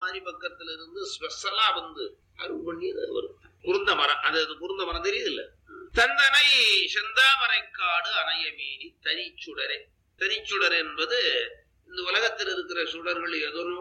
மாதிரி பக்கத்துல இருந்து ஸ்பெஷலா வந்து அருள் பண்ணியது அவர் குருந்த மரம் அது அது குருந்த மரம் தெரியுது இல்ல தந்தனை செந்தாமரைக்காடு அணையமீனி தனிச்சுடரே தனிச்சுடர் என்பது இந்த உலகத்தில் இருக்கிற சுடர்கள்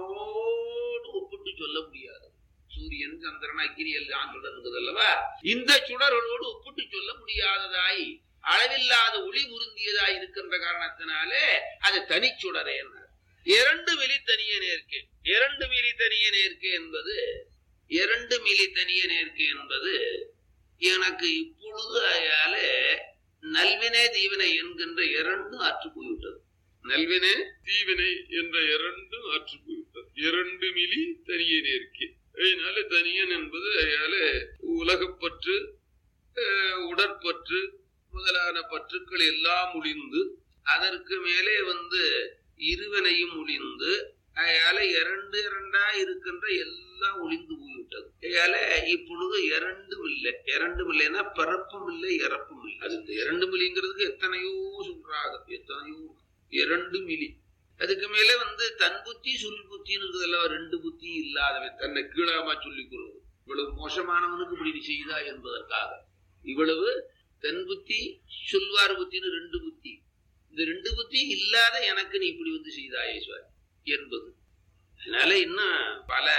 எதனோடு ஒப்பிட்டு சொல்ல முடியாது சூரியன் சந்திரன் அக்கினி எல்லாம் சுடர் இருக்குது அல்லவா இந்த சுடர்களோடு ஒப்பிட்டு சொல்ல முடியாததாய் அளவில்லாத ஒளி உருந்தியதாய் இருக்கின்ற காரணத்தினாலே அது தனிச்சுடரே என்ன இரண்டு மிலி தனிய நேர்க்கை இரண்டு மிலி தனிய நேர்க்கை என்பது இரண்டு மிலி தனிய நேர்க்கை என்பது எனக்கு இப்பொழுது அயால நல்வினை தீவினை என்கின்ற இரண்டும் அற்று போய்விட்டது நல்வினை தீவினை என்ற இரண்டும் அற்று போய்விட்டது இரண்டு மிலி தனிய நேர்க்கை அதனால தனியன் என்பது அயால உலகப்பற்று அஹ், உடற்பற்று முதலான பற்றுக்கள் எல்லாம் ஒளிந்து அதற்கு மேலே வந்து இருவனையும் ஒளிந்து அயால இரண்டு இரண்டா இருக்கின்ற எல்லாம் ஒளிந்து போய்விட்டது அயால இப்பொழுது இரண்டும் இல்லை இரண்டும் இல்லைன்னா பிறப்பும் இல்லை இறப்பும் இல்லை அது இந்த இரண்டு மில்லிங்கிறதுக்கு எத்தனையோ சொல்றாங்க எத்தனையோ இரண்டு மிலி அதுக்கு மேல வந்து தன் புத்தி சுல் புத்தின்னு இருக்குதுல்ல ரெண்டு புத்தி இல்லாதவன் தன்னை கீழாமா சொல்லிக் கொள்வது இவ்வளவு மோசமானவனுக்கு இப்படி நீ செய்தா என்பதற்காக இவ்வளவு தன் புத்தி சொல்வார் புத்தின்னு ரெண்டு புத்தி இந்த ரெண்டு புத்தி இல்லாத எனக்கு நீ இப்படி வந்து செய்தாயே சுவாமி என்பது அதனால இன்னும் பல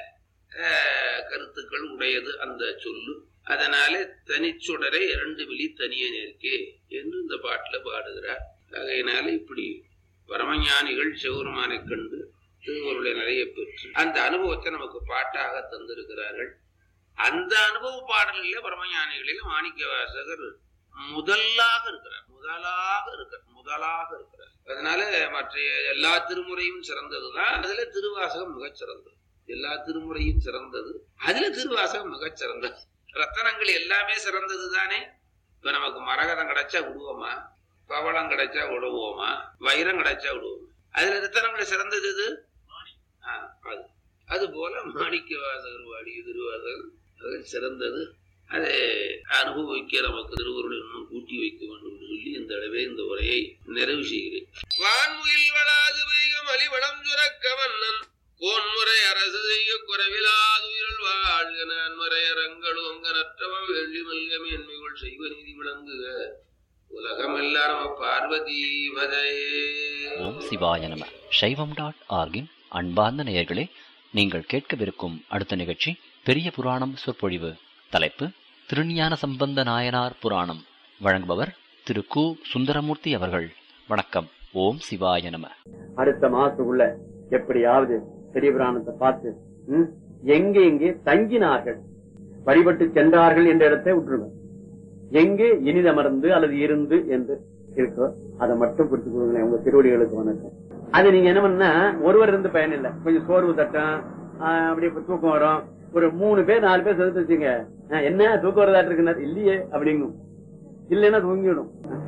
அஹ், கருத்துக்கள் உடையது அந்த சொல்லு அதனால தனிச்சுடரை இரண்டு விழி தனிய நேர்க்கே என்று இந்த பாட்டுல பாடுகிறார் ஆகையினால இப்படி பரமஞானிகள் சிவபெருமானை கண்டு திருவருளை நிறைய பெற்று அந்த அனுபவத்தை நமக்கு பாட்டாக தந்திருக்கிறார்கள் அந்த அனுபவ பாடலிலே பரமஞானிகளில் மாணிக்க வாசகர் முதலாக இருக்கிறார் முதலாக இருக்கிறார் முதலாக இருக்கிறார் அதனால மற்ற எல்லா திருமுறையும் சிறந்ததுதான் அதுல திருவாசகம் மிகச் சிறந்தது எல்லா திருமுறையும் சிறந்தது அதுல திருவாசகம் மிகச் சிறந்தது ரத்தனங்கள் எல்லாமே சிறந்தது தானே இப்ப நமக்கு மரகதம் கிடைச்சா விடுவோமா பவளம் கிடைச்சா விடுவோமா வைரம் கிடைச்சா விடுவோமா அதுல ரத்தனங்கள் சிறந்தது எது ஆ, அது அது போல மாணிக்க வாசகர் வாடிய திருவாசகர் அது சிறந்தது அதை அனுபவிக்க நமக்கு திருவருள் இன்னும் கூட்டி வைக்க வேண்டும் என்று சொல்லி இந்த அளவே இந்த உரையை நிறைவு செய்கிறேன் வான்முகில் வளாது வைகம் அலிவளம் சுரக்க மன்னன் கோன்முறை அரசு செய்ய குறைவிலாதுயிரல் வாழ்க நான்மறை அரங்களும் நற்றவம் வெள்ளி மல்க மேன்மைகள் செய்வ நீதி விளங்குக உலகமெல்லாம் நம பார்வதி பதையே ஓம் சிவாய நம சைவம் டாட் ஆர்கின் அன்பார்ந்த நேயர்களே நீங்கள் கேட்கவிருக்கும் அடுத்த நிகழ்ச்சி பெரிய புராணம் சொற்பொழிவு தலைப்பு திருஞான சம்பந்த நாயனார் புராணம் வழங்குபவர் திரு கு சுந்தரமூர்த்தி அவர்கள் வணக்கம் ஓம் சிவாய நம அடுத்த மாசத்துக்குள்ள எப்படியாவது பெரிய புராணத்தை பார்த்து ம், எங்க எங்கே தங்கினார்கள் வழிபட்டு சென்றார்கள் என்ற இடத்தை விட்டுருங்க எங்கே இனிதமர்ந்து அல்லது இருந்து என்று இருக்கோ அதை மட்டும் பிடிச்சு கொடுங்களேன் உங்க திருவடிகளுக்கு வணக்கம் அது நீங்க என்ன பண்ணா ஒருவர் இருந்து பயன் இல்லை கொஞ்சம் சோர்வு தட்டம் ஆஹ், அப்படியே இப்ப தூக்கம் வரும் ஒரு மூணு பேர் நாலு பேர் சேர்த்து வச்சுங்க ஆஹ், என்ன தூக்கம் வரதாட்டு இருக்குன்னா இல்லையே அப்படிங்கும் இல்லைன்னா தூங்கிடும்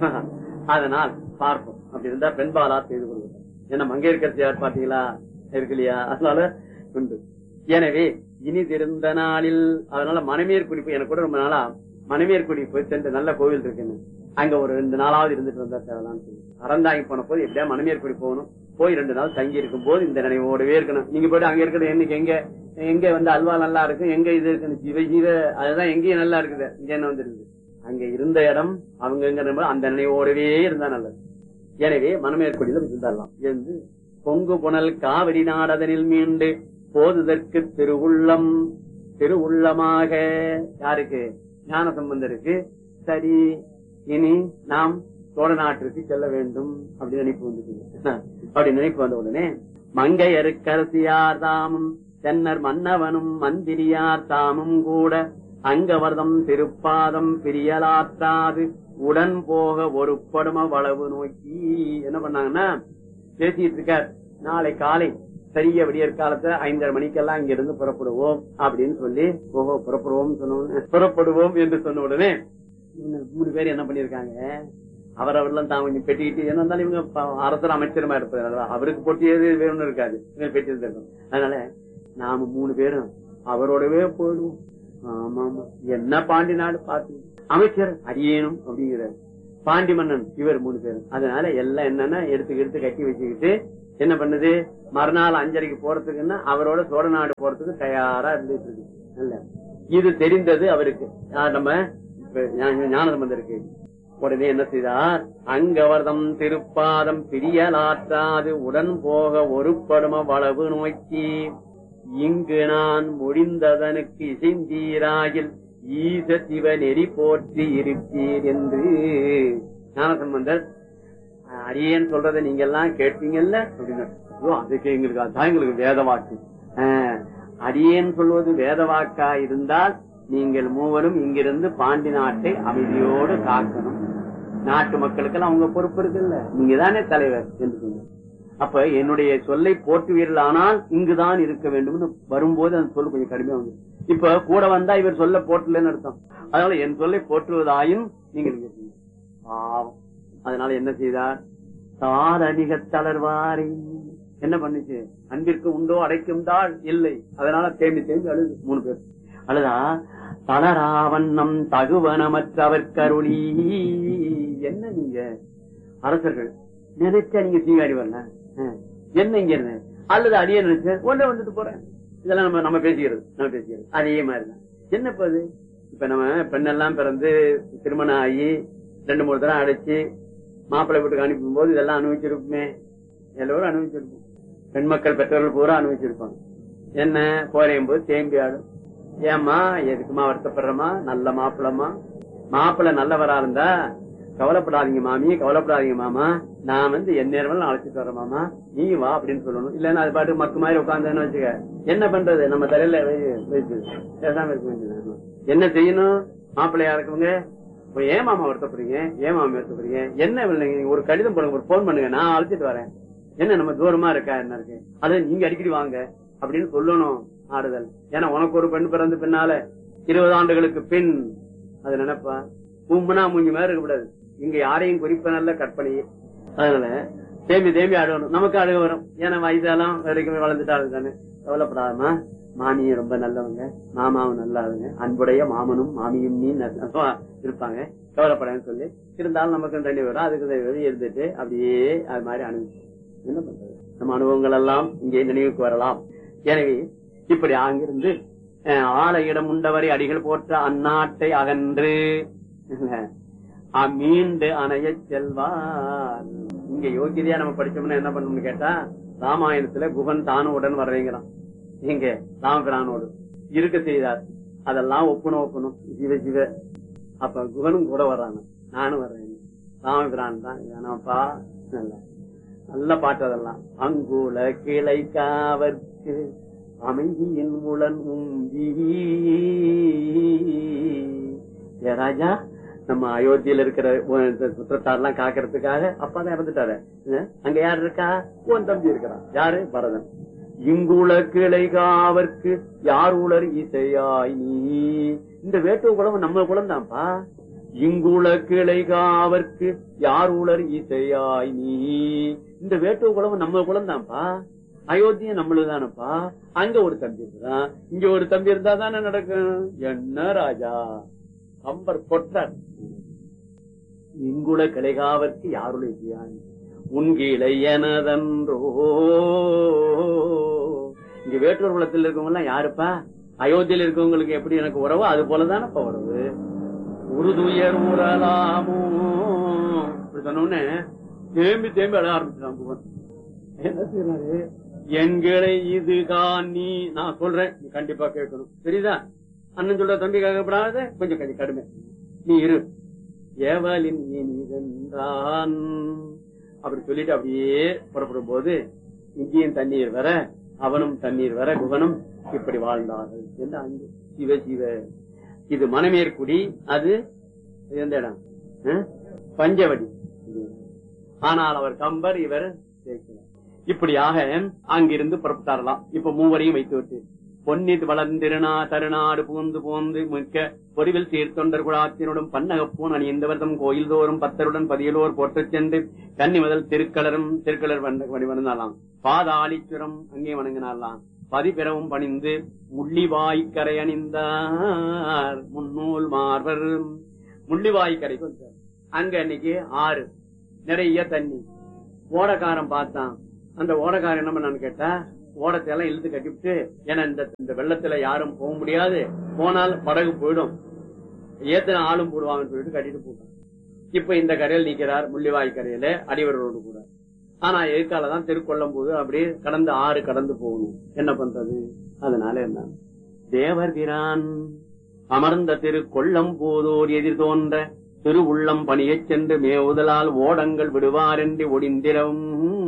அதனால் பார்ப்போம் அப்படி இருந்தா பெண்பாலா செய்து கொள்வோம் ஏன்னா மங்கையர்கரசியார் பாத்தீங்களா இருக்கு இல்லையா அதனால உண்டு எனவே இனி திருந்த நாளில் அதனால மனைவியர் குடிப்பு எனக்கு கூட ரொம்ப நாளா மனைவியர் குடி போய் சென்று நல்ல கோவில் இருக்குன்னு அங்க ஒரு ரெண்டு நாளாவது இருந்துட்டு வந்தா தேவலான்னு சொல்லி அறந்தாங்கி போன போது எப்படியா மனைவியர் குடி போகணும் போய் ரெண்டு நாள் தங்கி இருக்கும் போது இந்த நினைவோடவே இருக்கணும் நீங்க போயிட்டு அங்க இருக்கிறது என்னைக்கு எங்க எங்க வந்து அல்வா நல்லா இருக்கு எங்க இது இருக்குன்னு ஜீவ ஜீவ அதுதான் எங்கேயும் நல்லா இருக்குது இங்க என்ன வந்துருக்குது அங்க இருந்த இடம் அவங்க அந்த நினைவோடவே இருந்தா நல்லது எனவே மனமேற்கொடியில இருந்தாரலாம் இருந்து பொங்கு புனல் காவிரி நாடதனில் மீண்டு போதுதற்கு திருவுள்ளம் திருவுள்ளமாக யாருக்கு ஞான சம்பந்தருக்கு சரி இனி நாம் சோழ நாட்டிற்கு செல்ல வேண்டும் அப்படி நினைப்பு வந்துட்டு அப்படி நினைப்பு வந்த உடனே மங்கையருக்கரசியார் தாமும் தென்னர் மன்னவனும் மந்திரியார் தாமும் கூட அங்கவர்தம் திருப்பாதம் பிரியலாற்றாது உடன் போக ஒரு படும வளவு நோக்கி என்ன பண்ணாங்கன்னா பேசிட்டு இருக்கார் நாளை காலை சரிய விடியற் காலத்துல ஐந்தரை மணிக்கெல்லாம் இங்க இருந்து புறப்படுவோம் அப்படின்னு சொல்லி ஓஹோ புறப்படுவோம் சொன்ன உடனே, புறப்படுவோம் என்று சொன்ன உடனே இந்த மூணு பேர் என்ன பண்ணிருக்காங்க அவரவரெல்லாம் தான் கொஞ்சம் பெட்டிக்கிட்டு என்ன இருந்தாலும் இவங்க ப- அரசர் அமைச்சருமா இருப்பது அவருக்கு போட்டியது வேணும்னு இருக்காது இவங்க பெட்டி இருந்திருக்கும் அதனால நாம மூணு பேரும் அவரோடவே போயிடுவோம் ஆமா ஆமா என்ன பாண்டி நாடு பார்த்து அமைச்சர் அடியேனும் அப்படிங்கிறார் பாண்டி மன்னன் இவர் மூணு பேரும் அதனால எல்லாம் என்னன்னா எடுத்து எடுத்து கட்டி வச்சுக்கிட்டு என்ன பண்ணுது மறுநாள் அஞ்சரைக்கு போறதுக்குன்னா அவரோட சோழநாடு போறதுக்கு தயாரா இருந்துட்டு இருக்கு இல்ல இது தெரிந்தது அவருக்கு யார் நம்ம ஞானசம்பந்தருக்கு உடனே என்ன செய்தார் அங்கவர்தம் திருப்பாதம் பிரியலாற்றாது உடன் போக ஒருபடும வளவு நோக்கி இங்கு நான் முடிந்ததனுக்கு இசைந்தீராகில் ஈச சிவ நெறி போற்றி இருப்பீர் என்று ஞானசம்பந்தர் அரியன் சொல்றதை நீங்க எல்லாம் கேட்பீங்கல்ல அப்படின்னு ஐயோ, அதுக்கு எங்களுக்கு அதான் எங்களுக்கு வேத வாக்கு ஆஹ், அடியேன் சொல்வது வேத வாக்கா இருந்தால் நீங்கள் மூவரும் இங்கிருந்து பாண்டி நாட்டை அமைதியோடு காக்கணும் நாட்டு மக்களுக்கெல்லாம் அவங்க பொறுப்பு இருக்குல்ல நீங்க தானே தலைவர் என்று சொன்னார் அப்ப என்னுடைய சொல்லை போற்றுவீர்கள் ஆனால் இங்குதான் இருக்க வேண்டும்னு வரும்போது அந்த சொல் கொஞ்சம் கடுமையா வந்து இப்ப கூட வந்தா இவர் சொல்ல போட்டலன்னு அர்த்தம் அதனால என் சொல்லை போற்றுவதாயும் நீங்கள் இங்க இருக்கீங்க. பாவம் அதனால என்ன செய்தார் தாரணிக தளர்வாரை என்ன பண்ணுச்சு அன்பிற்கு உண்டோ அடைக்கும் தாள் இல்லை அதனால தேம்பி தேம்பி அழுது மூணு பேர் அழுதா தளராவண்ணம் தகுவனமற்றவர் கருளி என்ன நீங்க அரசர்கள் நினைச்சா நீங்க சீகாடி வரல அஹ், என்ன இங்க இருந்து அல்லது அடியே நினைச்ச ஒண்ணு வந்துட்டு போறேன் இதெல்லாம் நம்ம நம்ம பேசிக்கிறது நம்ம பேசிக்கிறது அதே மாதிரிதான் என்ன இப்ப அது இப்ப நம்ம பெண்ணெல்லாம் பிறந்து திருமணம் ஆகி ரெண்டு மூணு தடவை அடைச்சு மாப்பிள்ளை வீட்டுக்கு அனுப்பும் போது இதெல்லாம் அனுபவிச்சிருப்போமே எல்லோரும் அனுபவிச்சிருப்போம் பெண் மக்கள் பெற்றோர்கள் பூரா அனுபவிச்சிருப்பாங்க என்ன போறையும் போது தேம்பி ஆடும் ஏம்மா எதுக்குமா வருத்தப்படுறமா நல்ல மாப்பிள்ளமா மாப்பிள்ளை நல்லவரா இருந்தா கவலைப்படாதீங்க மாமி கவலைப்படாதீங்க மாமா நான் வந்து என் நேரம் அழைச்சிட்டு வரேன் மாமா நீ வா அப்படின்னு சொல்லணும் இல்லன்னா அது பாட்டு மக்கு மாதிரி உட்காந்துன்னு வச்சுக்க என்ன பண்றது நம்ம தலையில வை- வச்சு பேசாம இருக்க வேண்டியது என்ன செய்யணும் மாப்பிள்ளையா இருக்கவங்க இப்ப ஏன் மாமா வருத்தப்படுறீங்க ஏன் மாமா வருத்தப்படுறீங்க என்ன இல்லைங்க நீங்க ஒரு கடிதம் போடுங்க ஒரு போன் பண்ணுங்க நான் அழைச்சிட்டு வரேன் என்ன நம்ம தூரமா இருக்கா என்ன இருக்கு அது நீங்க அடிக்கடி வாங்க அப்படின்னு சொல்லணும் ஆறுதல் ஏன்னா உனக்கு ஒரு பெண் பிறந்து பின்னால இருபது ஆண்டுகளுக்கு பின் அது நினைப்பா கும்பனா மூஞ்சி மாதிரி இருக்கக்கூடாது இங்க யாரையும் குறிப்ப நல்ல கற்பனையே அதனால தேம்பி தேம்பி அழுகணும் நமக்கு அழுக வரும் ஏன்னா வயசாலாம் வரைக்கும் வளர்ந்துட்டாங்க தானே கவலைப்படாதமா மாமியும் ரொம்ப நல்லவங்க மாமாவும் நல்லாவங்க அன்புடைய மாமனும் மாமியும் நீ நல்ல- இருப்பாங்க கவலைப்படாதுன்னு சொல்லி இருந்தாலும் நமக்கு தண்ணி வரும் அதுக்கு தண்ணி வரும் இருந்துட்டு அப்படியே அது மாதிரி அனுபவிச்சு என்ன பண்றது நம்ம அனுபவங்கள் எல்லாம் இங்கே நினைவுக்கு வரலாம் எனவே இப்படி அங்கிருந்து அஹ், ஆலயிடம் உண்டவரை அடிகள் போற்ற அந்நாட்டை அகன்று அஹ், மீண்டு அணைய செல்வார் இங்க யோகிதையா நம்ம படிச்சோம்னா என்ன பண்ணணும்னு கேட்டா ராமாயணத்துல குகன் தானும் உடன் வர்றீங்கிறான் இங்க ராமபிரானோடு இருக்க செய்தார் அதெல்லாம் ஒப்புணும் ஒப்புணும் சிவ சிவ அப்ப குகனும் கூட வர்றாங்க நானும் வர்றேன் ராமபிரான் தான் வேணாப்பா நல்ல நல்ல பாட்டு அதெல்லாம் அங்குல கிளை காவற்கு அமைதியின் முளன் உம்பி ஏ ராஜா நம்ம அயோத்தியில இருக்கிற சுற்றத்தாரெல்லாம் காக்கிறதுக்காக அப்பா தான் இறந்துட்டாரு அஹ், அங்க யார் இருக்கா உன் தம்பி இருக்கிறான் யாரு பரதன் இங்குல கிளை காவற்கு யார் உலர் இசையாய் நீ இந்த வேட்டுவ குளம் நம்ம குளம் தான்ப்பா இங்குல கிளை காவற்கு யார் உலர் இசையாய் நீ இந்த வேட்டுவ குளம் நம்ம குளம் தான்ப்பா அயோத்தியும் நம்மளுதானப்பா அங்க ஒரு தம்பி இருக்கிறான் இங்க ஒரு தம்பி இருந்தா தானே நடக்கும் என்ன ராஜா கம்பர் கொட்டார் இங்குல கிளைகாவற்கு யாருடைய இசையாய் உன்கிளை எனதன்றோ இங்க வேற்றூர் குலத்தில் இருக்கவங்க எல்லாம் யாருப்பா அயோத்தியில இருக்கவங்களுக்கு எப்படி எனக்கு உறவோ அது போலதானப்பா உறவு உருதுயர் உரலாமோ இப்படி சொன்ன தேம்பி தேம்பி அழ ஆரம்பிச்சிடான் புவன் என்ன செய்யறாரு எங்களை இதுதான் நீ நான் சொல்றேன் நீ கண்டிப்பா கேட்கணும் தெரியுதா அண்ணன் சொல்ற தம்பி கேட்கப்படாத கொஞ்சம் கொஞ்சம் கடுமை நீ இரு ஏவலின் இனிதென்றான் அப்படி சொல்லிட்டு அப்படியே புறப்படும் போது இங்கேயும் தண்ணீர் வர அவனும் தண்ணீர் வர குகனும் இப்படி வாழ்ந்தார்கள் என்று அங்கு சிவ சிவ இது மணமேற்குடி அது எந்த இடம் அஹ்? பஞ்சவடி ஆனால் அவர் கம்பர் இவர் சேர்க்கிறார் இப்படியாக அங்கிருந்து புறப்பட்டாரலாம் இப்ப மூவரையும் வைத்து விட்டு பொன்னித் வளர்ந்திருநா தருநாடு பூந்து பூந்து மிக்க பொறிவில் சீர்த்தொண்டர் குழாத்தினுடன் பன்னகப்பூன் அணிந்தவர்தம் கோயில் தோறும் பத்தருடன் பதியலோர் போட்டுச் சென்று கன்னி முதல் திருக்கலரும் திருக்கலர் வந்த- வழி வணங்கலாம் பாதாளீஸ்வரம் அங்கே வணங்கினாலாம் பதிபிறவும் பணிந்து முள்ளிவாய்க்கரை அணிந்தார் முன்னூல் மார்பர் முள்ளிவாய்க்கரைக்கு வந்தார் அங்க அன்னைக்கு ஆறு நிறைய தண்ணி ஓடக்காரன் பார்த்தான் அந்த ஓடக்காரன் என்ன பண்ணான்னு கேட்டா ஓடத்தை எல்லாம் இழுத்து கட்டிவிட்டு ஏன்னா இந்த இந்த வெள்ளத்துல யாரும் போக முடியாது போனால் படகு போயிடும் ஏத்தனை ஆளும் போடுவாங்கன்னு சொல்லிட்டு கட்டிட்டு போட்டான் இப்ப இந்த கரையில் நிக்கிறார் முள்ளிவாய் கரையில அடிவரோடு கூட ஆனா எதுக்கால தான் திருக்கொள்ளும் போது அப்படியே கடந்து ஆறு கடந்து போகணும் என்ன பண்றது அதனால என்ன தேவர் பிரான் அமர்ந்த திரு கொள்ளம் போதோர் எதிர் தோன்ற திரு உள்ளம் பணியச் சென்று மேவுதலால் ஓடங்கள் விடுவார் என்று ஒடிந்திரம்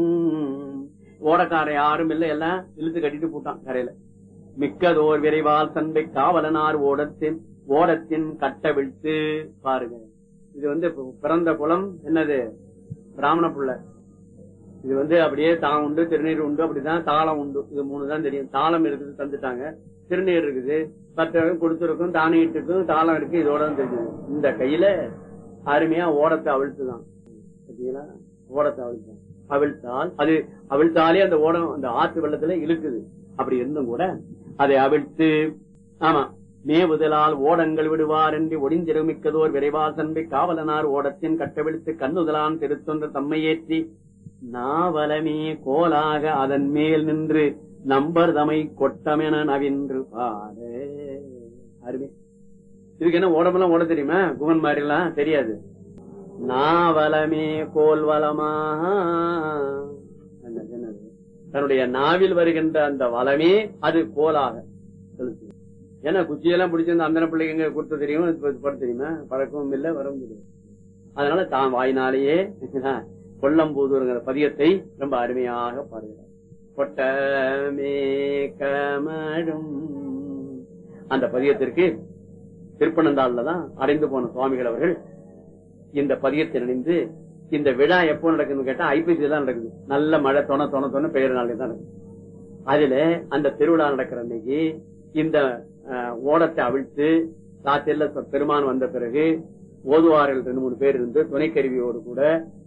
ஓடக்கார யாரும் இல்ல எல்லாம் இழுத்து கட்டிட்டு போட்டான் கரையில மிக்கதோர் விரைவால் தன்மை காவலனார் ஓடத்தின் ஓடத்தின் கட்ட விழ்த்து பாருங்க இது வந்து பிறந்த குளம் என்னது பிராமண புள்ள இது வந்து அப்படியே தான் உண்டு திருநீர் உண்டு அப்படிதான் தாளம் உண்டு இது மூணு தான் தெரியும் தாளம் இருக்குது தந்துட்டாங்க திருநீர் இருக்குது பத்தவங்க கொடுத்துருக்கும் தானியத்துக்கும் தாளம் இருக்கு இதோட தான் தெரிஞ்சது இந்த கையில அருமையா ஓடத்தை அவிழ்த்துதான் பார்த்தீங்களா ஓடத்தை அவிழ்த்தான் அவிழ்த்தால் அது அவிழ்த்தாலே அந்த ஓடம் அந்த ஆத்து வெள்ளத்துல இழுக்குது அப்படி இருந்தும் கூட அதை அவிழ்த்து ஆமா மேவுதலால் ஓடங்கள் விடுவார் என்று ஒடிந்திருமிக்கதோர் விரைவால் தன்மை காவலனார் ஓடத்தின் கட்டவிழ்த்து கண்ணுதலான் திருத்தொன்று தம்மையேற்றி நாவலமே கோலாக அதன் மேல் நின்று நம்பர் தமை கொட்டமென நவின்று பாரு அருமை இதுக்கு என்ன ஓடமெல்லாம் ஓட தெரியுமா குகன் மாதிரி எல்லாம் தெரியாது நாவலமே கோல்வலமா என்னது, என்னது? தன்னுடைய நாவில் வருகின்ற அந்த வளமே அது கோலாக செலுத்து ஏன்னா குச்சியெல்லாம் பிடிச்சிருந்த அந்த பிள்ளைங்க எங்க கொடுத்து தெரியும் இப்ப இது படம் தெரியுமா பழக்கமும் இல்லை வரவும் இல்லை அதனால தான் வாயினாலேயே கொல்லம்பூதூருங்கிற பதியத்தை ரொம்ப அருமையாக பாடுகிறார் கொட்டமே கமழும் அந்த பதியத்திற்கு திருப்பனந்தாள்ல தான் அடைந்து போன சுவாமிகள் அவர்கள் இந்த பதியத்தை நினைந்து இந்த விழா எப்போ நடக்குதுன்னு கேட்டா ஐப்பசி தான் நடக்குது நல்ல மழை தொண தொண தொண பெயர் நாளே தான் நடக்குது அதுல அந்த திருவிழா நடக்கிற அன்னைக்கு இந்த அஹ், ஓடத்தை அவிழ்த்து காத்தில பெருமான் வந்த பிறகு ஓதுவார்கள் ரெண்டு மூணு பேர் இருந்து துணைக்கருவியோடு கூட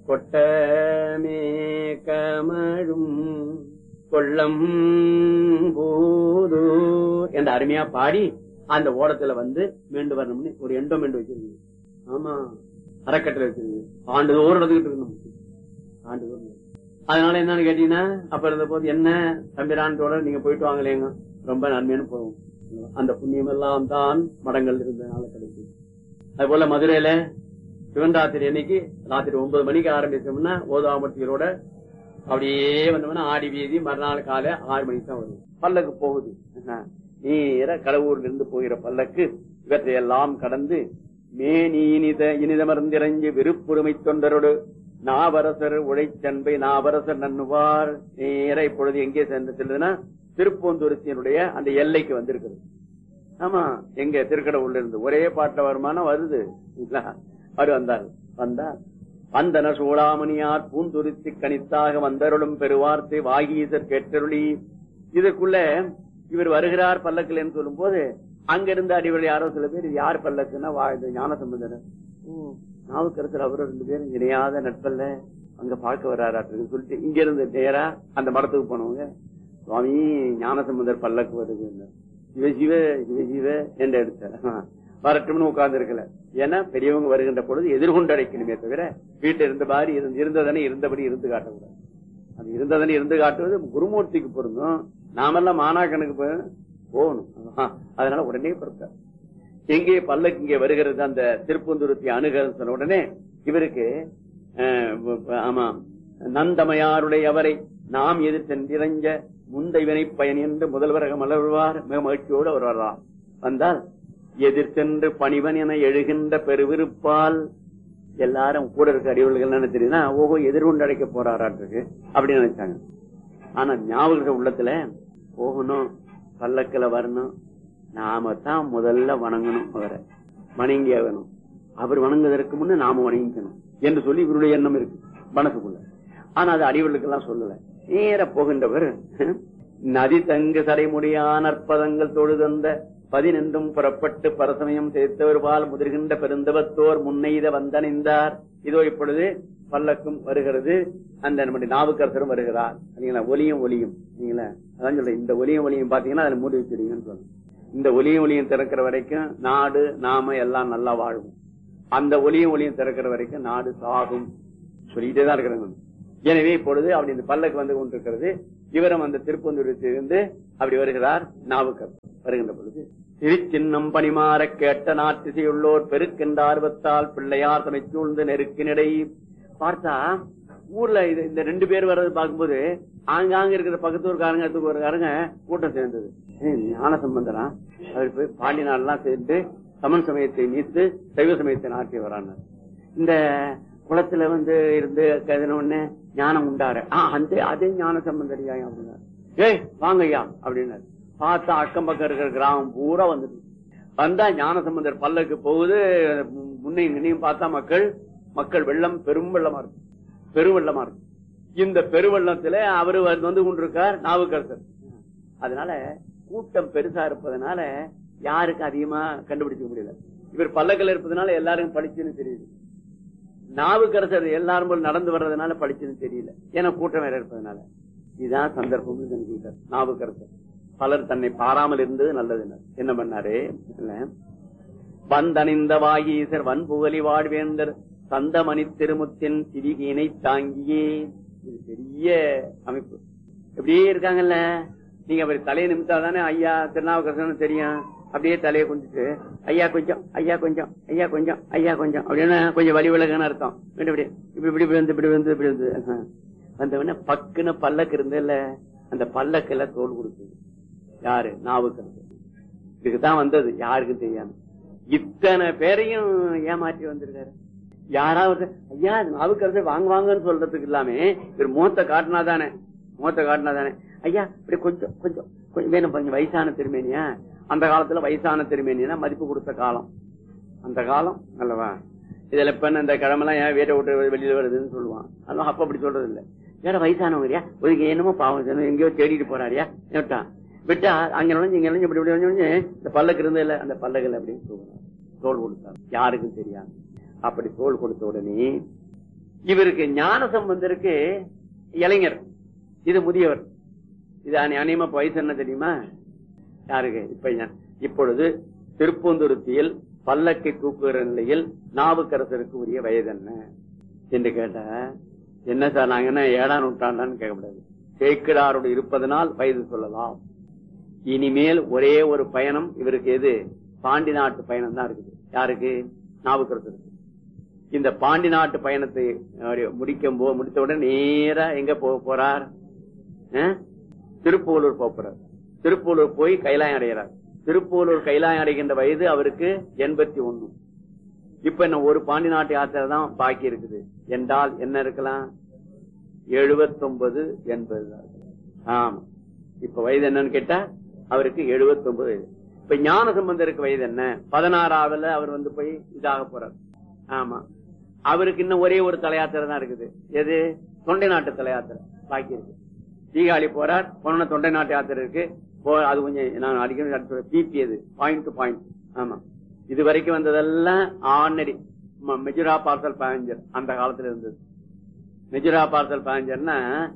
கொட்டமே கமழும் கொள்ளம் போதோ என்ற அருமையா பாடி அந்த ஓடத்துல வந்து மீண்டு வரணும்னு ஒரு எண்டோ மீண்டு வச்சிருக்கு ஆமா அறக்கட்டளை வச்சிருக்கு ஆண்டுதோறும் நடந்துகிட்டு இருக்கணும் ஆண்டுதோறும் அதனால என்னன்னு கேட்டீங்கன்னா அப்ப இருந்த போது என்ன தம்பிரான்தோட நீங்க போயிட்டு வாங்கலேங்க ரொம்ப நன்மையான போகும் அந்த புண்ணியம் எல்லாம் தான் மடங்கள் இருந்ததுனால கிடைக்கும் அது போல மதுரையில சிவன்ராத்திரி அன்னைக்கு ராத்திரி ஒன்பது மணிக்கு ஆரம்பிச்சோம்னா ஓதாமட்டிகளோட அப்படியே வந்தோம்னா ஆடி வீதி மறுநாள் காலை ஆறு மணிக்கு தான் வரும் பல்லக்கு போகுது என்ன? நேர கடவுர்ல இருந்து போகிற பல்லக்கு இவற்றையெல்லாம் கடந்து மேனி இனித இனிதமர்ந்திரஞ்சு விருப்புரிமை தொண்டரோடு நாவரசர் உழைச்சன்பை நாவரசர் நன்னுவார் நேர இப்பொழுது எங்கே சென்று செல்லுதுன்னா திருப்பூந்துருத்தியனுடைய அந்த எல்லைக்கு வந்திருக்குது ஆமா எங்க திருக்கடவுள்ல இருந்து ஒரே பாட்ட வருமானம் வருது இல்லைங்களா? அவர் வந்தார் வந்தார் வந்தன சூடாமணியார் பூந்துருத்தி கணித்தாக வந்தருளும் பெருவார்த்தை வாகீசர் கேட்டருளி இதுக்குள்ள இவர் வருகிறார் பல்லக்கில் சொல்லும் போது அங்கிருந்து அடிவழி யாரோ சில பேர் இது யார் பல்லக்குன்னா வா இந்த ஞான சம்பந்தனர் நாவுக்கரசர் அவரும் ரெண்டு பேரும் இணையாத நட்பல்ல அங்க பார்க்க வர்றாராட்டுன்னு சொல்லிட்டு இங்க இருந்து நேரா அந்த மடத்துக்கு போனவங்க சுவாமி ஞானசம்பந்தர் பல்லக்கு வருது சிவ சிவ சிவ சிவ என்று எடுத்தார் வரட்டும்னு உட்கார்ந்து இருக்கல ஏன்னா பெரியவங்க வருகின்ற பொழுது எதிர்கொண்டு அடைக்கணுமே தவிர வீட்டுல இருந்த மாதிரி இருந்து- இருந்ததனை இருந்தபடி இருந்து காட்டக்கூடாது அது இருந்ததனை இருந்து காட்டுவது குருமூர்த்திக்கு பொருந்தும் நாமெல்லாம் மாணாக்கனுக்கு போ- போகணும் ஆஹ், அதனால உடனே பொறுத்தார் எங்கே பல்லக்கு இங்கே வருகிறது அந்த திருப்பந்துருத்தி அணுகிறது சொன்ன உடனே இவருக்கு அஹ், வ- வ- ஆமா நந்தமையாருடைய அவரை நாம் எதிர்த்தென்றிரஞ்ச முந்தைவனை பயன் என்று முதல்வரக மலர்வார் மிக மகிழ்ச்சியோடு அவர் வரலாம் வந்தால் எதிர்த்தென்று பணிவன் என எழுகின்ற பெருவிருப்பால் எல்லாரும் கூட இருக்க அடிவர்கள் என்ன தெரியுதுன்னா ஓஹோ எதிர்கொண்டு அடைக்க போறாராட்டிருக்கு அப்படின்னு நினைச்சாங்க ஆனா ஞாபக உள்ளத்துல போகணும் பல்லக்கில வரணும் நாம தான் முதல்ல வணங்கணும் அவரை வணங்கி ஆகணும் அவர் வணங்குவதற்கு முன்ன நாம வணங்கிக்கணும் என்று சொல்லி இவருடைய எண்ணம் இருக்கு மனசுக்குள்ள ஆனா அது அடிவர்களுக்கெல்லாம் சொல்லல நேர போகின்றவர் நதி தங்கு சடைமுடியான அற்பதங்கள் தொழுதந்த பதினென்றும் புறப்பட்டு பரசமயம் சேர்த்தவர்பால் முதிர்கின்ற பெருந்தவத்தோர் முன்னெய்த வந்தணிந்தார் இதோ இப்பொழுது பல்லக்கும் வருகிறது அந்த நம்முடைய நாவுக்கரசரும் வருகிறார் சரிங்களா ஒலியும் ஒலியும் சரிங்களா அதான் சொல்றேன் இந்த ஒலியும் ஒலியும் பாத்தீங்கன்னா அதுல மூடி வச்சிருக்கீங்கன்னு சொல்லணும் இந்த ஒலியும் ஒலியும் திறக்கிற வரைக்கும் நாடு நாம எல்லாம் நல்லா வாழும் அந்த ஒலியும் ஒலியும் திறக்கிற வரைக்கும் நாடு சாகும் சொல்லிட்டே தான் இருக்கிறாங்க எனவே இப்பொழுது அப்படி இந்த பல்லக்கு வந்து கொண்டிருக்கிறது இவரும் அந்த திருப்பந்தூரத்திலிருந்து அப்படி வருகிறார் நாவுக்கர் வருகின்ற பொழுது திருச்சின்னம் பணிமாற கேட்ட நாட்டிசையுள்ளோர் பெருக்கின்ற ஆர்வத்தால் பிள்ளையார் தமை சூழ்ந்து நெருக்கினிடை பார்த்தா ஊர்ல இது இந்த ரெண்டு பேர் வர்றது பார்க்கும்போது ஆங்காங்க இருக்கிற பக்கத்தூர்காரங்க தூக்குறக்காரங்க கூட்டம் சேர்ந்தது ஏய், ஞான சம்பந்தரா அவர் போய் பாண்டி நாடெல்லாம் சேர்ந்து சமன் சமயத்தை நீத்து சைவ சமயத்தை நாட்டி வரான்னு இந்த குளத்துல வந்து இருந்து கதின உடனே ஞானம் உண்டாரு ஆ அந்த அதே ஞான சம்பந்தரியா அப்படின்னாரு ஏய் வாங்க ஐயா அப்படின்னாரு பார்த்தா அக்கம் பக்கம் இருக்கிற கிராமம் பூரா வந்துட்டு வந்தா ஞான சம்பந்தர் பல்லக்கு போகுது முன்னையும் நினையும் பார்த்தா மக்கள் மக்கள் வெள்ளம் பெரும் வெள்ளமா இருக்கு பெருவெள்ளமா இருக்கு இந்த பெருவெள்ளத்துல அவரு வந்து வந்து கொண்டிருக்கார் நாவுக்கரசர் அதனால கூட்டம் பெருசா இருப்பதனால யாருக்கும் அதிகமா கண்டுபிடிக்க முடியல இவர் பல்லக்கில் இருப்பதனால எல்லாருக்கும் படிச்சுன்னு தெரியுது நாவுக்கரசர் எல்லாரும் போல நடந்து வர்றதுனால படிச்சுன்னு தெரியல ஏன்னா கூட்டம் வேற இருப்பதனால இதுதான் சந்தர்ப்பம் நினைச்சுக்கிட்டார் நாவுக்கரசர் பலர் தன்னை பாராமல் இருந்தது நல்லதுனர் என்ன பண்ணாரு இல்ல வந்தணிந்த வாகீசர் வன்புகலி வாழ்வேந்தர் சந்தமணி திருமுத்தின் சிவிகினை தாங்கியே இது பெரிய அமைப்பு இப்படியே இருக்காங்கல்ல நீங்க அவர் தலையை நிமித்தா தானே ஐயா திருநாவுக்கரசன் தெரியும் அப்படியே தலையை குஞ்சிட்டு ஐயா கொஞ்சம் ஐயா கொஞ்சம் ஐயா கொஞ்சம் ஐயா கொஞ்சம் அப்படின்னா கொஞ்சம் வழி விலகுன்னு அர்த்தம் இப்படி இப்படி இப்படி இப்படி வந்து இப்படி வந்து இப்படி வந்து ஆஹ். வந்தவொடனே பக்குன்னு பல்லக்கு இருந்ததுல அந்த பல்லக்குல தோல் கொடுக்குது யாரு நாவுக்கரசர் இதுக்குதான் வந்தது யாருக்கும் தெரியாம இத்தனை பேரையும் ஏமாற்றி வந்திருக்காரு யாராவது ஐயா இது நாவுக்கரசர் வாங்க வாங்கன்னு சொல்றதுக்கு இல்லாம இவர் மூத்த காட்டினா தானே மூத்த காட்டினா தானே ஐயா இப்படி கொஞ்சம் கொஞ்சம் கொஞ்சம் வேணும் கொஞ்சம் வயசான திருமேனியா அந்த காலத்துல வயசான திருமேனியா மதிப்பு கொடுத்த காலம் அந்த காலம் அல்லவா இதுல இப்ப என்ன இந்த கிழமெல்லாம் ஏன் வீட்டை விட்டு வெளியில வருதுன்னு சொல்லுவான் அதெல்லாம் அப்ப அப்படி சொல்றது இல்ல வேற வயசானவங்கயா ஒதுக்கு என்னமோ பாவம் செய்யணும், எங்கேயோ தேடிட்டு போறாரியா விட்டான் விட்டா அங்க நுழைஞ்சு இங்க நுழைஞ்சு இப்படி இப்படி நுழைஞ்சு இந்த பல்லக்கு இருந்தே இல்ல அந்த பல்லக்குல அப்படின்னு சொல்லுவாங்க தோல் கொடுத்தார் யாருக்கும் தெரியாது அப்படி தோல் கொடுத்த உடனே இவருக்கு ஞான சம்பந்தருக்கு இளைஞர் இது முதியவர் இது அனி- அநியமா இப்ப வயசு என்ன தெரியுமா யாருக்கு இப்ப ஞா- இப்பொழுது திருப்பூந்துருத்தியில் பல்லக்கை தூக்குகிற நிலையில் நாவுக்கரசருக்கு உரிய வயது என்ன என்று கேட்டா என்ன சார் நாங்க என்ன ஏழாம் நூற்றாண்டான்னு கேட்கக்கூடாது சேக்கிடாரோடு இருப்பதனால் வயது சொல்லலாம் இனிமேல் ஒரே ஒரு பயணம் இவருக்கு எது பாண்டி நாட்டு பயணம் தான் இருக்குது யாருக்கு நாவுக்கரசருக்கு இந்த பாண்டி நாட்டு பயணத்தை அப்படி முடிக்கும் போ முடித்தவுடன் நேரா எங்க போக போறார் அஹ்? திருப்பூலூர் போக போறார் திருப்பூலூர் போய் கைலாயம் அடைகிறார் திருப்பூலூர் கைலாயம் அடைகின்ற வயது அவருக்கு எண்பத்தி ஒண்ணு இப்ப என்ன ஒரு பாண்டி நாட்டு யாத்திரை தான் பாக்கி இருக்குது என்றால் என்ன இருக்கலாம் எழுபத்தொன்பது எண்பது தான் இருக்கலாம். ஆமா இப்ப வயது என்னன்னு கேட்டா அவருக்கு 79 வயது இப்ப ஞான சம்பந்தருக்கு வயது என்ன பதினாறாவதுல அவர் வந்து போய் இதாக போறார் ஆமா அவருக்கு இன்னும் ஒரே ஒரு தலையாத்திரை தான் இருக்குது எது தொண்டை நாட்டு தலையாத்திரை பாக்கி இருக்கு தீகாழி போறார் பொண்ணு தொண்டை நாட்டு யாத்திரை இருக்கு போ- அது கொஞ்சம் நான் அடிக்கடி பிபி அது பாயிண்ட் டு பாயிண்ட் ஆமா இது வரைக்கும் வந்ததெல்லாம் ஆர்டினரி மெஜுரா பார்சல் பேசஞ்சர் அந்த காலத்துல இருந்தது மெஜுரா பார்சல் பேசஞ்சர்னா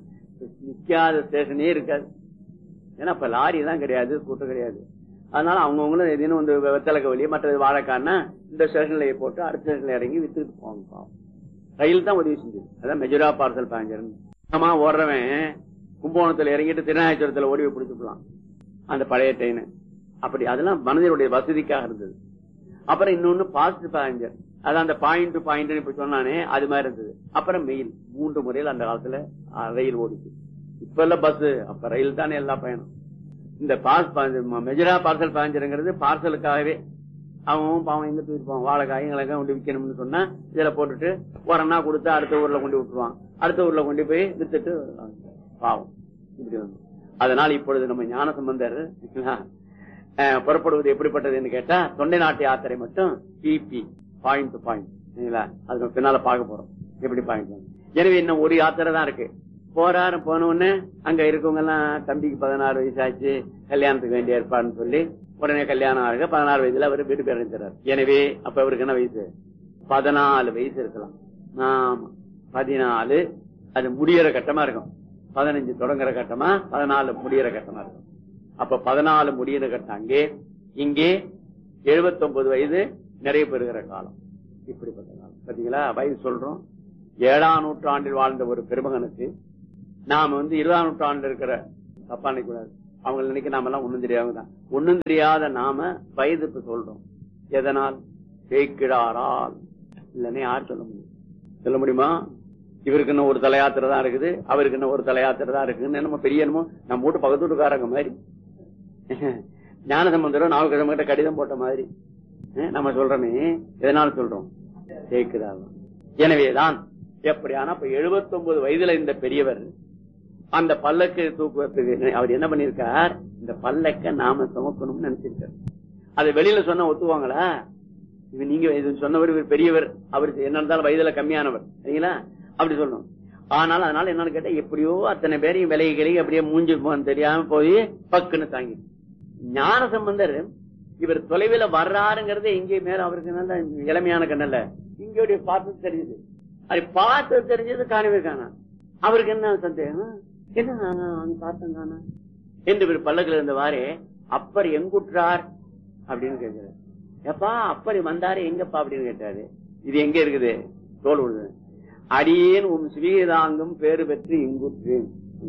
நிக்காத ஸ்டேஷனே இருக்காது ஏன்னா இப்ப லாரி தான் கிடையாது கூட்டம் கிடையாது அதனால அவங்கவுங்களும் எதுன்னு வந்து வெத்தலக்க வழி மற்றது வாழைக்கானா இந்த ஸ்டேஷன்ல போட்டு அடுத்த ஸ்டேஷன்ல இறங்கி வித்துட்டு போவாங்க பாவம். ரயில் தான் உதவி செஞ்சது அதான் மெஜுரா பார்சல் பேசஞ்சர் ஆமா ஓடுறவன் கும்பகோணத்துல இறங்கிட்டு திருநாயச்சுரத்துல ஓடி போய் பிடிச்சுக்கலாம் அந்த பழைய ட்ரெயின் அப்படி அதெல்லாம் மனிதனுடைய வசதிக்காக இருந்தது அப்புறம் இன்னொன்னு பாஸ்ட் பேசஞ்சர் அதான் அந்த பாயிண்ட் டு பாயிண்ட் இப்ப சொன்னானே அது மாதிரி இருந்தது அப்புறம் மெயில் மூன்று முறையில் அந்த காலத்துல அஹ், ரயில் ஓடிச்சு இப்ப எல்லாம் பஸ் அப்ப ரயில் தானே எல்லா பயணம் இந்த பாஸ் மெஜரா பார்சல் பேசஞ்சருங்கிறது பார்சலுக்காகவே அவன் பாவம் எங்க தூக்கிட்டு போவான் வாழைக்காய் எங்களுக்கு கொண்டு விற்கணும்னு சொன்னா இதுல போட்டுட்டு உரம்னா கொடுத்து அடுத்த ஊர்ல கொண்டு விட்டுருவான் அடுத்த ஊர்ல கொண்டு போய் வித்துட்டு வருவாங்க. பாவம் இப்படி வந்து அதனால் இப்பொழுது நம்ம ஞான சம்பந்தர் அஹ், புறப்படுவது எப்படிப்பட்டதுன்னு கேட்டா தொண்டை நாட்டு யாத்திரை மட்டும் பிபி பாயிண்ட் டு பாயிண்ட் சரிங்களா அது நம்ம பின்னால பார்க்க போறோம் எப்படி பாயிண்ட் எனவே இன்னும் ஒரு யாத்திரை தான் இருக்கு போறாரு போன உடனே அங்க இருக்கவங்க எல்லாம் தம்பிக்கு பதினாறு வயசு ஆச்சு கல்யாணத்துக்கு வேண்டிய ஏற்பாடுன்னு சொல்லி உடனே கல்யாணம் ஆக பதினாறு வயசுல அவர் வீடு பேர் அடைஞ்சார் எனவே அப்ப அவருக்கு என்ன வயசு பதினாலு வயசு இருக்கலாம் ஆமா பதினாலு அது முடியற கட்டமா இருக்கும் பதினஞ்சு தொடங்குற கட்டமா பதினாலு முடியற கட்டமா இருக்கும் அப்ப பதினாலு முடியிற கட்டம் அங்கே இங்கே 79 வயது நிறைய பெறுகிற காலம் இப்படிப்பட்ட காலம் பாத்தீங்களா வயசு சொல்றோம் ஏழாம் நூற்றாண்டில் வாழ்ந்த ஒரு பெருமகனுக்கு நாம வந்து இருபதாம் நூற்றாண்டு இருக்கிற தப்பா நினைக்கூடாது அவங்க நினைக்க நாம எல்லாம் ஒண்ணும் தெரியாம தான் ஒண்ணும் தெரியாத நாம வயதுக்கு சொல்றோம் எதனால் தேய்க்கிடாரால் இல்லைன்னு யார் சொல்ல முடியும் சொல்ல முடியுமா இவருக்கு இன்னும் ஒரு தலையாத்திரை தான் இருக்குது அவருக்கு இன்னும் ஒரு தலையாத்திரை தான் இருக்குன்னு நம்ம பெரிய என்னமோ நம்ம வீட்டு பக்கத்து வீட்டுக்காரங்க மாதிரி ஞான சம்பந்தரும் நாவுக்கு கிட்ட கடிதம் போட்ட மாதிரி அஹ் நம்ம சொல்றோமே எதனால சொல்றோம் தேய்க்கிறார்கள் எனவேதான் எப்படியானா இப்ப 79 வயதுல இந்த பெரியவர் அந்த பல்லக்கு தூக்குவதற்கு அவர் என்ன பண்ணிருக்கார் இந்த பல்லக்க நாம சுமக்கணும்னு நினைச்சிருக்காரு அதை வெளியில சொன்ன ஒத்துவாங்களா இது நீங்க இது சொன்னவர் இவர் பெரியவர் அவருக்கு என்ன இருந்தாலும் வயதுல கம்மியானவர் சரிங்களா அப்படி சொல்லணும் ஆனால் அதனால என்னன்னு கேட்டா எப்படியோ அத்தனை பேரையும் விலகி கிளகி அப்படியே மூஞ்சி முகம் தெரியாம போய் பக்குன்னு தாங்கி ஞான சம்பந்தர் இவர் தொலைவில் வர்றாருங்கிறதே இங்கே மேல அவருக்கு நல்ல இளமையான கண்ணல்ல இங்கோடைய பார்த்து தெரியுது அது பார்த்து தெரிஞ்சது காணவே காணா அவருக்கு என்ன சந்தேகம் என்ன அங்க பார்த்தேன் காணா என்று இவர் பல்லக்கில் இருந்தவாறே அப்பர் எங்குற்றார் அப்படின்னு கேட்கிறார் எப்பா அப்பர் வந்தாரு எங்கப்பா அப்படின்னு கேட்டாரு இது எங்க இருக்குது தோல் விடுது அடியேன் உன் சிவீதாங்கம் பேறு பெற்று இங்குற்றேன்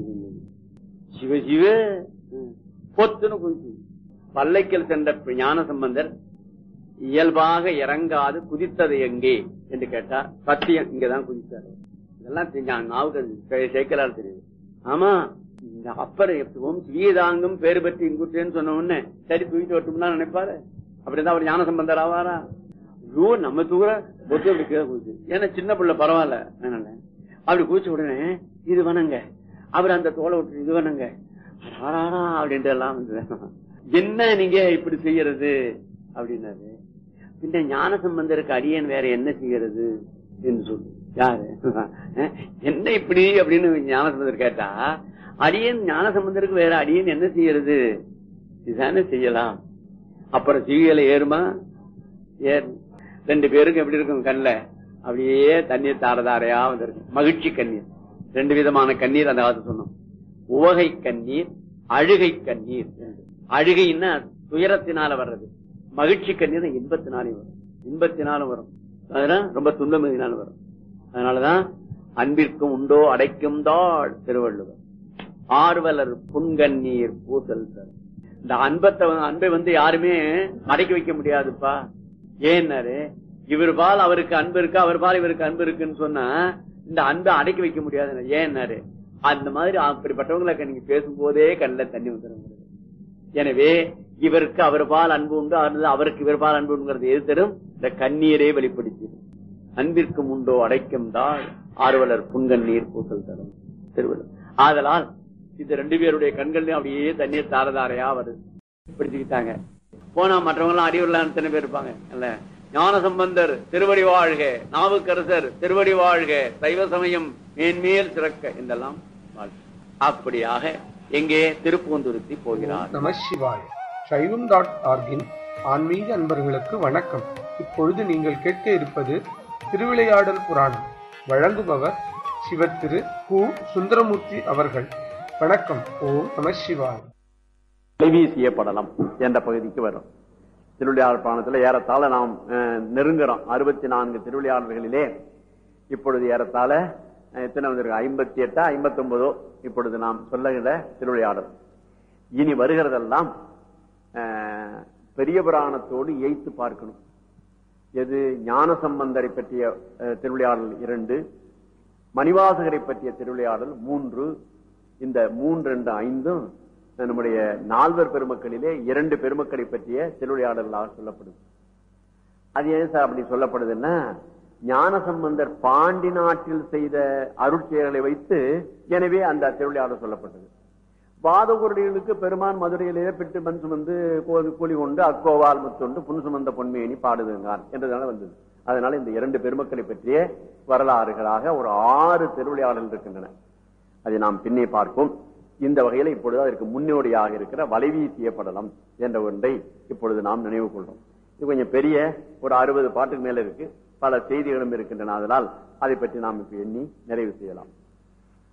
சிவ சிவ ம். பொத்துன்னு குதிச்சு பல்லைக்கல் சென்ற ஞான சம்பந்தர் இயல்பாக இறங்காது குதித்தது எங்கே என்று கேட்டா சத்தியம் இங்கதான் குதித்தாரு இதெல்லாம் தெரிஞ்சா நாவுக்கு சேர்க்கலால் தெரியுது ஆமா இந்த அப்பர் எப்பவும் ஸ்வீதாங்கம் பேறு பெற்று இங்குட்டேன்னு சொன்ன உடனே சரி தூக்கிட்டு வரட்டும்னா நினைப்பாரு அப்படிதான் அவர் ஞான சம்பந்தர் ஆவாரா ஐயோ நம்ம தூர பொத்து அப்படி கீழே குதிச்சு ஏன்னா சின்ன பிள்ளை பரவாயில்ல அதனால அப்படி குதிச்ச உடனே இது வணங்க அவர் அந்த தோலை விட்டு இது வணங்க அடாடாடா அப்படின்ட்டு எல்லாம் வந்து என்ன நீங்க இப்படி செய்யறது அப்படின்னாரு பின்ன ஞான சம்பந்தருக்கு அடியன் வேற என்ன செய்யறது என்று சொல்லு யாரு அஹ், என்ன இப்படி அப்படின்னு ஞான சம்பந்தர் கேட்டா அடியன் ஞான சம்பந்தருக்கு வேற அடியன் என்ன செய்யறது இதுதானே செய்யலாம் அப்புறம் சிவியல ஏறுமா ஏறு ரெண்டு பேருக்கும் எப்படி இருக்கும் கண்ணுல அப்படியே தண்ணீர் தாரதாரையா வந்திருக்கும் மகிழ்ச்சி கண்ணீர் ரெண்டு விதமான கண்ணீர் அந்த காலத்து சொன்னோம் உவகை கண்ணீர் அழுகை கண்ணீர் என்று. அழுகைன்னா துயரத்தினால வர்றது மகிழ்ச்சி கண்ணீர் இன்பத்தினாலே வரும் இன்பத்தினாலும் வரும் அதெல்லாம் ரொம்ப துன்பமினால வரும் அதனாலதான் அன்பிற்கும் உண்டோ அடைக்கும் தாள் திருவள்ளுவர் ஆர்வலர் புன்கண்ணீர் பூசல் தரும் இந்த அன்பத்தை வந்து- அன்பை வந்து யாருமே அடக்கி வைக்க முடியாதுப்பா ஏன்னாரு இவர் பால் அவருக்கு அன்பு இருக்கு அவர் பால் இவருக்கு அன்பு இருக்குன்னு சொன்னா இந்த அன்பை அடக்கி வைக்க முடியாது ஏன்னாரு அந்த மாதிரி அப்படிப்பட்டவங்களுக்கு நீங்க பேசும்போதே கண்ணில் தண்ணி வந்துடும் எனவே இவருக்கு அவர் பால் அன்பு உண்டு அல்லது அவருக்கு இவர் பால் அன்பு உண்டுங்கிறது எது தரும் இந்த கண்ணீரே வெளிப்படுத்திடும் அன்பிற்கும் உண்டோ அடைக்கும் தாள் ஆர்வலர் புன்கண்ணீர் பூசல் தரும் திருவள்ளுவர் ஆதலால் இந்த ரெண்டு பேருடைய கண்கள்லயும் அப்படியே தண்ணீர் தாரதாரையா வருது பிடிச்சுக்கிட்டாங்க போனா மற்றவங்க எல்லாம் அடிவரலாம் எத்தனை பேர் இருப்பாங்க அல்ல ஞான சம்பந்தர் திருவடி வாழ்க நாவுக்கரசர் திருவடி வாழ்க சைவ சமயம் மேன்மேல் சிறக்க என்றெல்லாம் வாழ்க. அப்படியாக எங்கே திருப்பூந்துருத்தி போகிறார் நம சிவாய சைவம் டாட் ஆர்கின் ஆன்மீக அன்பர்களுக்கு வணக்கம் இப்பொழுது நீங்கள் கேட்க இருப்பது திருவிளையாடல் புராணம் வழங்குபவர் சிவத்திரு கு சுந்தரமூர்த்தி அவர்கள் வணக்கம் ஓம் நம சிவாய தொலைவீசிய படலம் என்ற பகுதிக்கு வரும் திருவிளையாடல் புராணத்துல ஏறத்தாழ நாம் அஹ், நெருங்குறோம் அறுபத்தி நான்கு திருவிளையாடல்களிலே இப்பொழுது ஏறத்தாழ அஹ், எத்தனை வந்திருக்கு ஐம்பத்தி எட்டா ஐம்பத்தி ஒன்பதோ இப்பொழுது நாம் சொல்லுகிற திருவிளையாடல் இனி வருகிறதெல்லாம் அஹ், பெரிய புராணத்தோடு ஏய்த்து பார்க்கணும் எது ஞான சம்பந்தரை பற்றிய அஹ், திருவிளையாடல் இரண்டு மணிவாசகரை பற்றிய திருவிளையாடல் மூன்று இந்த மூன்று ரெண்டு ஐந்தும் நம்முடைய நால்வர் பெருமக்களிலே இரண்டு பெருமக்களை பற்றிய திருவிளையாடலாக சொல்லப்படுது அது ஏன் சார் அப்படி சொல்லப்படுதுன்னா ஞான சம்பந்தர் பாண்டி நாட்டில் செய்த அருட்செயல்களை வைத்து எனவே அந்த திருவிளையாடல் சொல்லப்பட்டது வாதகுருடிகளுக்கு பெருமான் மதுரையிலே பெற்று மண் சுமந்து கோ- கூலி கொண்டு அக்கோவால் முத்தொண்டு புன் சுமந்த பொன்மேனி பாடுதுங்கான் என்றதால வந்தது அதனால இந்த இரண்டு பெருமக்களை பற்றிய வரலாறுகளாக ஒரு ஆறு திருவிளையாடல் இருக்கின்றன அதை நாம் பின்னே பார்ப்போம் இந்த வகையில இப்பொழுது அதற்கு முன்னோடியாக இருக்கிற வலைவீசிய படலம் என்ற ஒன்றை இப்பொழுது நாம் நினைவு கொள்றோம் இது கொஞ்சம் பெரிய ஒரு அறுபது பாட்டுக்கு மேல இருக்கு பல செய்திகளும் இருக்கின்றன அதனால் அதை பற்றி நாம் இப்ப எண்ணி நிறைவு செய்யலாம்